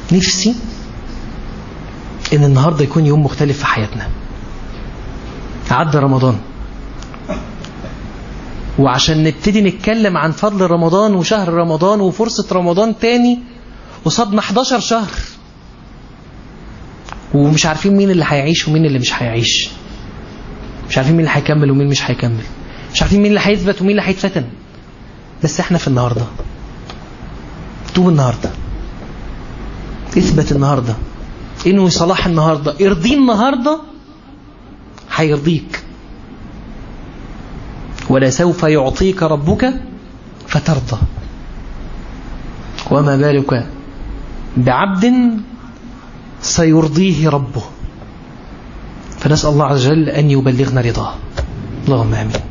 نفسي ان النهاردة يكون يوم مختلف في حياتنا عدى رمضان وعشان نبتدي نتكلم عن فضل رمضان وشهر رمضان وفرصة رمضان تاني وصدنا 11 شهر ومش عارفين مين اللي هيعيش ومين اللي مش هيعيش مش عارفين مين اللي هيكمل ومين مش هيكمل مش عارفين مين اللي هيثبت ومين اللي هيتفتن بس احنا في النهارده توب النهارده اثبت النهارده انه صلاح النهارده ارضيه النهارده هيرضيك ولا سوف يعطيك ربك فترضى وما بالك بعبد سيرضيه ربه فنسأل الله عز وجل أن يبلغنا رضاه اللهم آمين